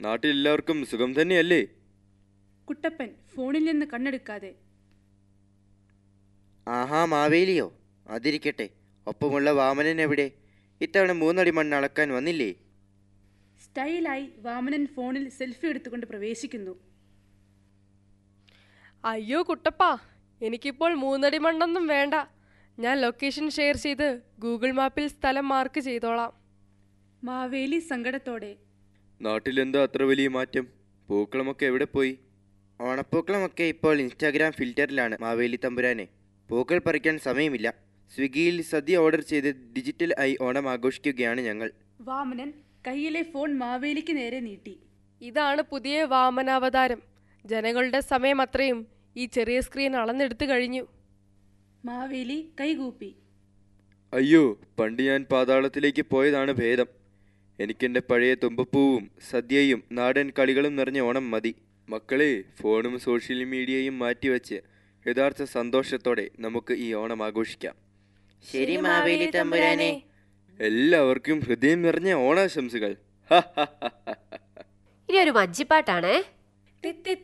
നാട്ടിലെല്ലാവർക്കും സുഖം തന്നെയല്ലേ കുട്ടപ്പൻ ഫോണിൽ നിന്ന് കണ്ണെടുക്കാതെ ആഹാ മാവേലിയോ അതിരിക്കട്ടെ ഒപ്പമുള്ള വാമനൻ എവിടെ ഇത്തവണ മൂന്നടി മണ്ണ് അളക്കാൻ വന്നില്ലേ സ്റ്റൈലായി വാമനൻ ഫോണിൽ സെൽഫി എടുത്തുകൊണ്ട് പ്രവേശിക്കുന്നു അയ്യോ കുട്ടപ്പാ എനിക്കിപ്പോൾ മൂന്നടി മണ്ണൊന്നും വേണ്ട ഞാൻ ലൊക്കേഷൻ ഷെയർ ചെയ്ത് ഗൂഗിൾ മാപ്പിൽ സ്ഥലം മാർക്ക് ചെയ്തോളാം മാവേലി സങ്കടത്തോടെ നാട്ടിലെന്താ അത്ര വലിയ മാറ്റം പൂക്കളമൊക്കെ എവിടെ പോയി ഓണപ്പൂക്കളമൊക്കെ ഇപ്പോൾ ഇൻസ്റ്റാഗ്രാം ഫിൽറ്ററിലാണ് മാവേലി തമ്പുരാനെ പൂക്കൾ പറിക്കാൻ സമയമില്ല സ്വിഗ്ഗിയിൽ സദ്യ ഓർഡർ ചെയ്ത് ഡിജിറ്റൽ ആയി ഓണം ആഘോഷിക്കുകയാണ് ഞങ്ങൾ വാമനൻ കയ്യിലെ ഫോൺ മാവേലിക്ക് നേരെ നീട്ടി ഇതാണ് പുതിയ വാമനാവതാരം ജനങ്ങളുടെ സമയം അത്രയും ഈ ചെറിയ സ്ക്രീൻ അളന്നെടുത്തു കഴിഞ്ഞു മാവേലി കൈകൂപ്പി അയ്യോ പണ്ട് ഞാൻ പാതാളത്തിലേക്ക് പോയതാണ് ഭേദം എനിക്കെൻ്റെ പഴയ തുമ്പപ്പൂവും സദ്യയും നാടൻ കളികളും നിറഞ്ഞ ഓണം മതി മക്കളെ ഫോണും സോഷ്യൽ മീഡിയയും മാറ്റിവെച്ച് യഥാർത്ഥ സന്തോഷത്തോടെ നമുക്ക് ഈ ഓണം ആഘോഷിക്കാം ശരി മാവേലി തമ്പുരാനെ എല്ലാവർക്കും ഹൃദയം നിറഞ്ഞ ഓണാശംസകൾ ഇനി ഒരു വഞ്ചിപ്പാട്ടാണേ തെത്തെ